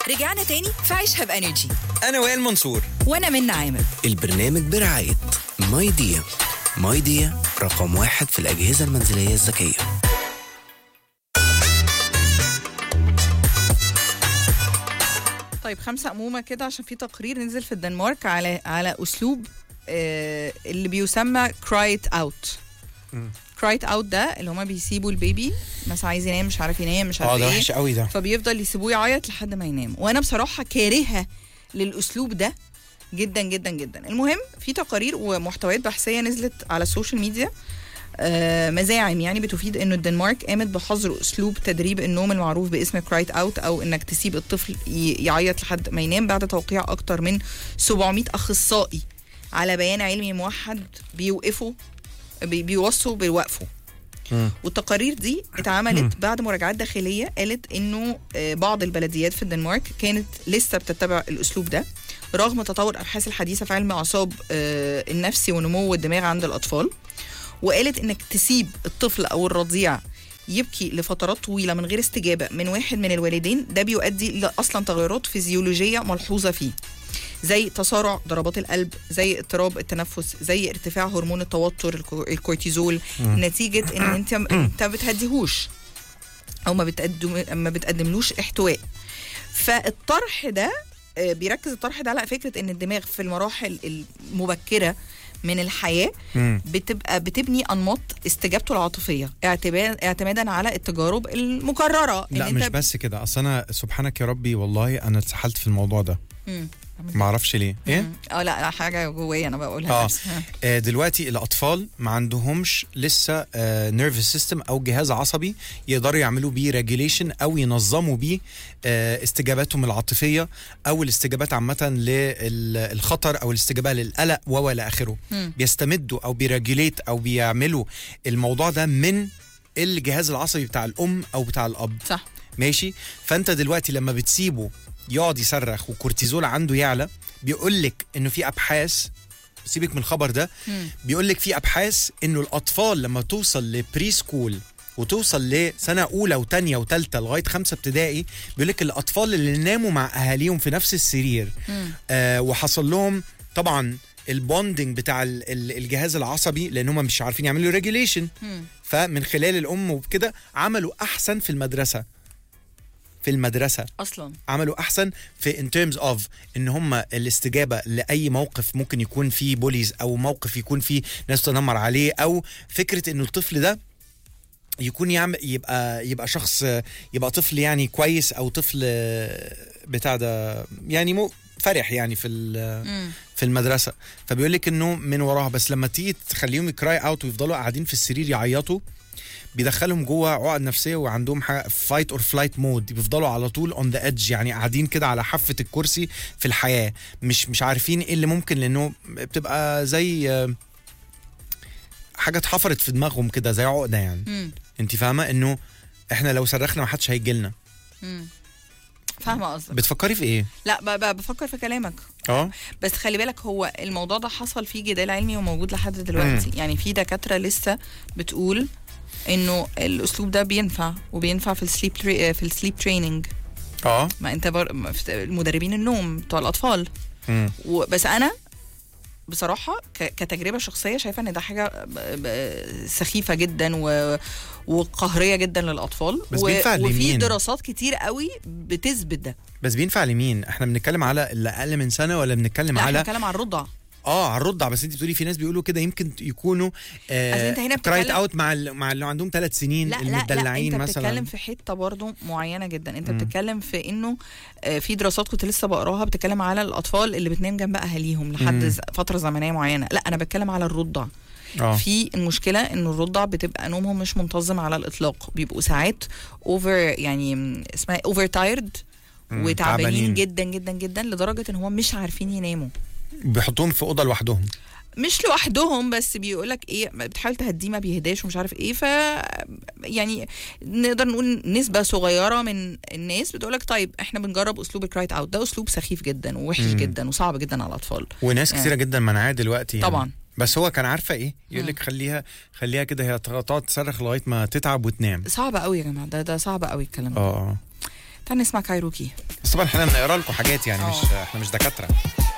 رجعنا تاني في عيشها بانرجي انا وائل منصور وانا من عامر البرنامج برعاية ماي ديا ماي ديا رقم واحد في الأجهزة المنزلية الذكية طيب خمسة أمومة كده عشان في تقرير نزل في الدنمارك على على أسلوب آه اللي بيسمى كرايت أوت كرايت أوت ده اللي هما بيسيبوا البيبي مثلا عايز ينام مش عارف ينام مش عارف اه ده ايه وحش قوي ده فبيفضل يسيبوه يعيط لحد ما ينام وانا بصراحه كارهه للاسلوب ده جدا جدا جدا المهم في تقارير ومحتويات بحثيه نزلت على السوشيال ميديا آه مزاعم يعني بتفيد انه الدنمارك قامت بحظر اسلوب تدريب النوم المعروف باسم كرايت اوت او انك تسيب الطفل ي- يعيط لحد ما ينام بعد توقيع اكتر من 700 اخصائي على بيان علمي موحد بيوقفوا بي- بيوصوا بوقفه والتقارير دي اتعملت بعد مراجعات داخليه قالت انه آه، بعض البلديات في الدنمارك كانت لسه بتتبع الاسلوب ده رغم تطور الابحاث الحديثه في علم اعصاب آه، النفسي ونمو الدماغ عند الاطفال وقالت انك تسيب الطفل او الرضيع يبكي لفترات طويله من غير استجابه من واحد من الوالدين ده بيؤدي لاصلا تغيرات فيزيولوجيه ملحوظه فيه زي تسارع ضربات القلب زي اضطراب التنفس زي ارتفاع هرمون التوتر الكو- الكورتيزول نتيجه ان انت انت ما بتهديهوش او ما بتقدم ما بتقدملوش احتواء فالطرح ده آه، بيركز الطرح ده على فكره ان الدماغ في المراحل المبكره من الحياه مم. بتبقى بتبني انماط استجابته العاطفيه اعتبا- اعتمادا على التجارب المكرره إن لا أنت مش بس كده اصل انا سبحانك يا ربي والله انا اتسحلت في الموضوع ده مم. ما اعرفش ليه ايه مم. اه لا لا، حاجه جوايا انا بقولها اه بس. ها. آه، دلوقتي الاطفال ما عندهمش لسه نيرفس سيستم او جهاز عصبي يقدروا يعملوا بيه ريجوليشن او ينظموا بيه آه، استجاباتهم العاطفيه او الاستجابات عامه للخطر او الاستجابه للقلق و الى اخره مم. بيستمدوا او بيريجوليت او بيعملوا الموضوع ده من الجهاز العصبي بتاع الام او بتاع الاب صح ماشي فانت دلوقتي لما بتسيبه يقعد يصرخ وكورتيزول عنده يعلى بيقول لك انه في ابحاث سيبك من الخبر ده مم. بيقول لك في ابحاث انه الاطفال لما توصل لبري سكول وتوصل لسنه اولى وثانيه وثالثه لغايه خمسه ابتدائي بيقول لك الاطفال اللي ناموا مع اهاليهم في نفس السرير مم. آه وحصل لهم طبعا البوندنج بتاع ال- ال- الجهاز العصبي لان هم مش عارفين يعملوا ريجوليشن مم. فمن خلال الام وكده عملوا احسن في المدرسه في المدرسه اصلا عملوا احسن في ان ترمز اوف ان هم الاستجابه لاي موقف ممكن يكون فيه بوليز او موقف يكون فيه ناس تنمر عليه او فكره انه الطفل ده يكون يعمل يبقى يبقى شخص يبقى طفل يعني كويس او طفل بتاع ده يعني مو فرح يعني في ال- مم. في المدرسه فبيقول لك انه من وراها بس لما تيجي تخليهم يكراي اوت ويفضلوا قاعدين في السرير يعيطوا بيدخلهم جوه عقد نفسيه وعندهم فايت اور فلايت مود بيفضلوا على طول اون ذا ايدج يعني قاعدين كده على حافه الكرسي في الحياه مش مش عارفين ايه اللي ممكن لانه بتبقى زي آه، حاجه اتحفرت في دماغهم كده زي عقده يعني مم. انت فاهمه انه احنا لو صرخنا ما حدش هيجي لنا مم. فاهمه قصدك بتفكري في ايه لا ب- ب- بفكر في كلامك اه بس خلي بالك هو الموضوع ده حصل فيه جدال علمي وموجود لحد دلوقتي يعني في دكاتره لسه بتقول انه الاسلوب ده بينفع وبينفع في السليب تري... في السليب تريننج اه ما انت بر... ما في- المدربين النوم بتوع الاطفال مم. و... بس انا بصراحه ك... كتجربه شخصيه شايفه ان ده حاجه ب... ب... سخيفه جدا و... وقهريه جدا للاطفال بس بينفع وفي لمين؟ دراسات كتير قوي بتثبت ده بس بينفع لمين احنا بنتكلم على اللي اقل من سنه ولا بنتكلم لا احنا على بنتكلم عن الرضع اه على الرضع بس انت بتقولي في ناس بيقولوا كده يمكن يكونوا أصل أنت هنا كرايت بتتكلم- اوت مع ال- مع اللي عندهم ثلاث سنين لا لا لا المدلعين انت مثلا بتتكلم في حته برضو معينه جدا انت مم. بتتكلم في انه آه، في دراسات كنت لسه بقراها بتتكلم على الاطفال اللي بتنام جنب اهاليهم لحد مم. ز- فتره زمنيه معينه لا انا بتكلم على الرضع اه في المشكله ان الرضع بتبقى نومهم مش منتظم على الاطلاق بيبقوا ساعات اوفر يعني م، اسمها اوفر تايرد مم، وتعبانين تعبانين. جدا جدا جدا لدرجه ان هم مش عارفين يناموا بيحطوهم في اوضه لوحدهم مش لوحدهم بس بيقولك ايه بتحاول تهديه ما بيهداش ومش عارف ايه ف يعني نقدر نقول نسبة صغيرة من الناس بتقولك طيب احنا بنجرب اسلوب الكرايت اوت ده اسلوب سخيف جدا ووحش مم. جدا وصعب جدا على الاطفال وناس يعني. كثيره جدا منعاه دلوقتي يعني. طبعا بس هو كان عارفه ايه يقول لك خليها خليها كده هي تقعد تصرخ لغايه ما تتعب وتنام صعب قوي يا جماعة ده ده صعب قوي الكلام ده اه تعال نسمع كايروكي بس طبعا احنا بنقرا لكم حاجات يعني آه. مش احنا مش دكاتره